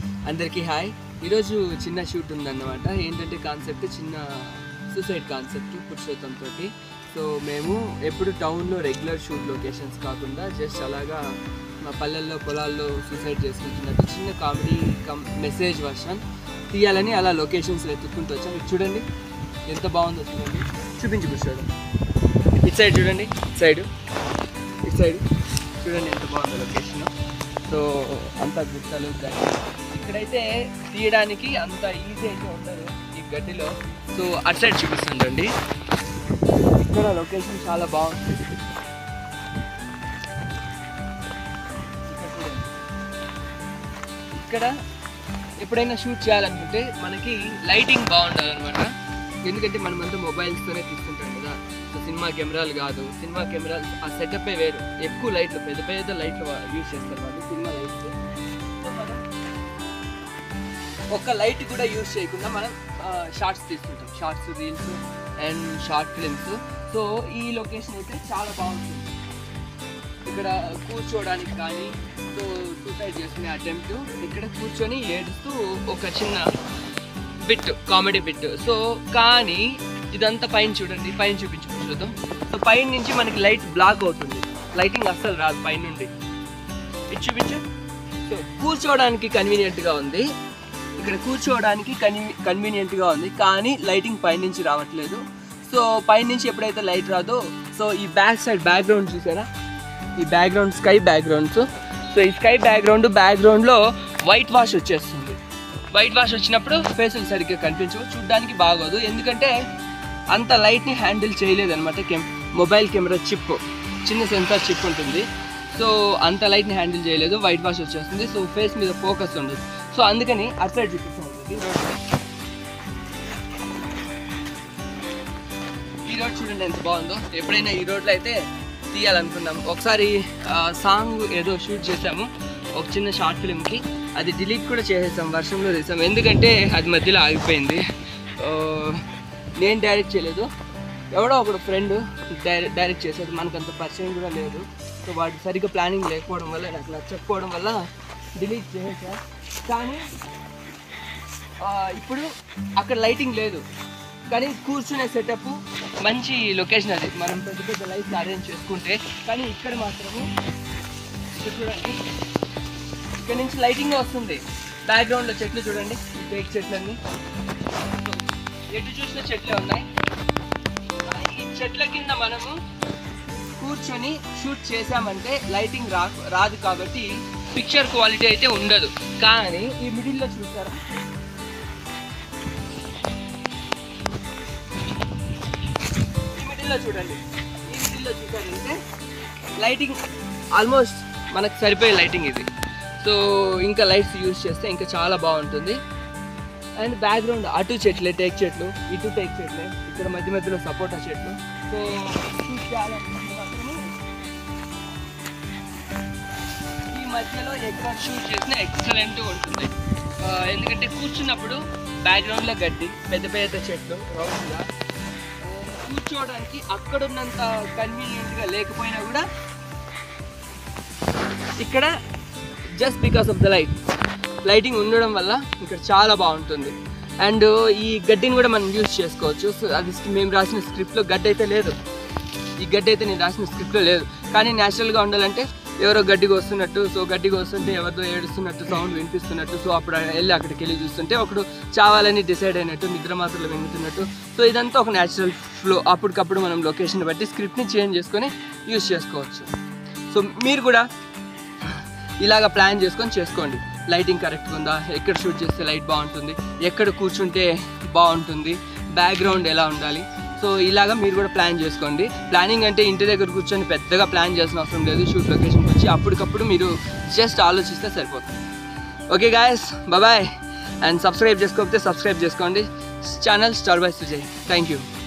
అందరికీ హాయ్ ఈరోజు చిన్న షూట్ ఉందన్నమాట ఏంటంటే కాన్సెప్ట్ చిన్న సూసైడ్ కాన్సెప్ట్ పురుషోత్తం తోటి సో మేము ఎప్పుడు టౌన్లో రెగ్యులర్ షూట్ లొకేషన్స్ కాకుండా జస్ట్ అలాగా మా పల్లెల్లో పొలాల్లో సూసైడ్ చేసుకుంటున్నట్టు చిన్న కామెడీ కమ్ మెసేజ్ వర్షన్ తీయాలని అలా లొకేషన్స్ వెతుక్కుంటూ వచ్చాం ఇది చూడండి ఎంత బాగుందో చూడండి చూపించు పురుషోత్తం ఇటు సైడ్ చూడండి ఇటు సైడ్ ఇటు సైడ్ చూడండి ఎంత బాగుందో లొకేషన్ సో అంత గుట్టలు గడ్డి ఇక్కడైతే తీయడానికి అంత ఈజీ అయితే ఉండదు ఈ గడ్డిలో సో అటు సైడ్ చూపిస్తుందండి ఇక్కడ లొకేషన్ చాలా బాగుంది ఇక్కడ చూడండి. ఇక్కడ ఎప్పుడైనా షూట్ చేయాలనుకుంటే మనకి లైటింగ్ బాగుండదు అనమాట ఎందుకంటే మనం అంతా మొబైల్స్తోనే తీసుకుంటాం కదా సో సినిమా కెమెరాలు కాదు సినిమా కెమెరాలు ఆ సెటప్ వేరు ఎక్కువ లైట్లు పెద్ద పెద్ద లైట్లు యూజ్ చేస్తారు వాళ్ళు సినిమా లైట్స్ సో మనం ఒక్క లైట్ కూడా యూజ్ చేయకుండా మనం షార్ట్స్ తీసుకుంటాం shorts reels and short films so ఈ లొకేషన్ అయితే చాలా బాగుంటుంది ఇక్కడ కూర్చోవడానికి కానీ సో సూసైడ్ చేసుకునే అటెంప్ట్ ఇక్కడ కూర్చొని ఏడుస్తూ ఒక చిన్న బిట్ కామెడీ బిట్ సో కానీ ఇదంతా పైన చూడండి పైన చూపించు చూద్దాం సో పైన నుంచి మనకి లైట్ బ్లాక్ అవుతుంది లైటింగ్ అస్సలు రాదు పైన నుండి ఇది చూపించు సో కూర్చోవడానికి కన్వీనియంట్గా ఉంది ఇక్కడ కూర్చోవడానికి కన్వీ కన్వీనియంట్గా ఉంది కానీ లైటింగ్ పైనుంచి రావట్లేదు సో పైనుంచి ఎప్పుడైతే లైట్ రాదో సో ఈ బ్యాక్ సైడ్ బ్యాక్గ్రౌండ్ చూసారా ఈ బ్యాక్గ్రౌండ్ స్కై బ్యాక్గ్రౌండ్స్ సో ఈ స్కై బ్యాక్గ్రౌండ్ బ్యాక్గ్రౌండ్లో వైట్ వాష్ వచ్చేస్తుంది వైట్ వాష్ వచ్చినప్పుడు ఫేసులు సరిగ్గా కనిపించవు చూడడానికి బాగోదు ఎందుకంటే అంత లైట్ని హ్యాండిల్ చేయలేదు అనమాట కెమ్ మొబైల్ కెమెరా చిప్ చిన్న సెన్సార్ చిప్ ఉంటుంది సో అంత లైట్ని హ్యాండిల్ చేయలేదు వైట్ వాష్ వచ్చేస్తుంది సో ఫేస్ మీద ఫోకస్ ఉండదు సో అందుకని అటు సైడ్ చూపిస్తాను ఈ రోడ్ చూడండి ఎంత బాగుందో ఎప్పుడైనా ఈ రోడ్లో అయితే తీయాలనుకున్నాం ఒకసారి సాంగ్ ఏదో షూట్ చేసాము ఒక చిన్న షార్ట్ ఫిల్మ్కి అది డిలీట్ కూడా చేసేసాం వర్షంలో తీసాం ఎందుకంటే అది మధ్యలో ఆగిపోయింది ఆ, నేను డైరెక్ట్ చేయలేదు ఎవడో ఒకడు ఫ్రెండ్ డైరెక్ట్ డైరెక్ట్ చేశాడు మనకు అంత పరిచయం కూడా లేదు సో వాడు సరిగ్గా ప్లానింగ్ లేకపోవడం వల్ల నాకు నచ్చకపోవడం వల్ల డిలీట్ చేసేసా కానీ ఆ, ఇప్పుడు అక్కడ లైటింగ్ లేదు కానీ కూర్చునే సెటప్ మంచి లొకేషన్ అది మనం పెద్ద పెద్ద లైట్స్ అరేంజ్ చేసుకుంటే కానీ ఇక్కడ మాత్రము ఇక్కడ చూడండి ఇక్కడ నుంచి లైటింగ్ వస్తుంది బ్యాక్గ్రౌండ్లో చెట్లు చూడండి ఈ టేక్ చెట్లన్నీ ఎటు చూసిన చెట్లే ఉన్నాయి కానీ ఈ చెట్ల కింద మనము కూర్చొని షూట్ చేసామంటే లైటింగ్ రా రాదు కాబట్టి పిక్చర్ క్వాలిటీ అయితే ఉండదు కానీ ఈ మిడిల్లో చూసారా ఈ మిడిల్లో చూడండి ఈ మిడిల్లో చూసారంటే లైటింగ్ ఆల్మోస్ట్ మనకు సరిపోయే లైటింగ్ ఇది సో ఇంకా లైట్స్ యూజ్ చేస్తే ఇంకా చాలా బాగుంటుంది అండ్ బ్యాక్గ్రౌండ్ అటు చెట్లే టేక్ చెట్లు ఇటు టేక్ చెట్లే ఇక్కడ మధ్య మధ్యలో సపోటా చెట్లు సో షూట్ చేయాలనుకుంటే మాత్రము ఈ మధ్యలో ఎక్కడ షూట్ చేసినా ఎక్సలెంట్ ఉంటుంది ఆ, ఎందుకంటే కూర్చున్నప్పుడు బ్యాక్గ్రౌండ్లో గడ్డి పెద్ద పెద్ద చెట్లు రౌండ్గా కూర్చోవడానికి అక్కడున్నంత కన్వీనియంట్గా లేకపోయినా కూడా ఇక్కడ just because of the light lighting ఉండడం వల్ల ఇక్కడ చాలా బాగుంటుంది అండ్ ఈ గడ్డిని కూడా మనం యూజ్ చేసుకోవచ్చు సో అది మేము రాసిన స్క్రిప్ట్లో గడ్డి అయితే లేదు ఈ గడ్డి అయితే నేను రాసిన స్క్రిప్ట్లో లేదు కానీ న్యాచురల్గా ఉండాలంటే ఎవరో గడ్డికి వస్తున్నట్టు సో గడ్డికి వస్తుంటే ఎవరితో ఏడుస్తున్నట్టు సౌండ్ వినిపిస్తున్నట్టు సో అప్పుడు వెళ్ళి అక్కడికి వెళ్ళి చూస్తుంటే ఒకడు చావాలని డిసైడ్ అయినట్టు నిద్ర మాత్రలు వెంగుతున్నట్టు సో ఇదంతా ఒక న్యాచురల్ ఫ్లో అప్పటికప్పుడు మనం లొకేషన్ బట్టి స్క్రిప్ట్ని చేంజ్ చేసుకొని యూజ్ చేసుకోవచ్చు సో మీరు కూడా ఇలాగ ప్లాన్ చేసుకొని చేసుకోండి లైటింగ్ కరెక్ట్గా ఉందా ఎక్కడ షూట్ చేస్తే లైట్ బాగుంటుంది ఎక్కడ కూర్చుంటే బాగుంటుంది బ్యాక్గ్రౌండ్ ఎలా ఉండాలి సో ఇలాగా మీరు కూడా ప్లాన్ చేసుకోండి ప్లానింగ్ అంటే ఇంటి దగ్గర కూర్చొని పెద్దగా ప్లాన్ చేసిన అవసరం లేదు షూట్ లొకేషన్కి వచ్చి అప్పటికప్పుడు మీరు జస్ట్ ఆలోచిస్తే సరిపోతుంది okay guys bye and subscribe చేసుకోకపోతే సబ్స్క్రైబ్ చేసుకోండి channel star by Sujay thank you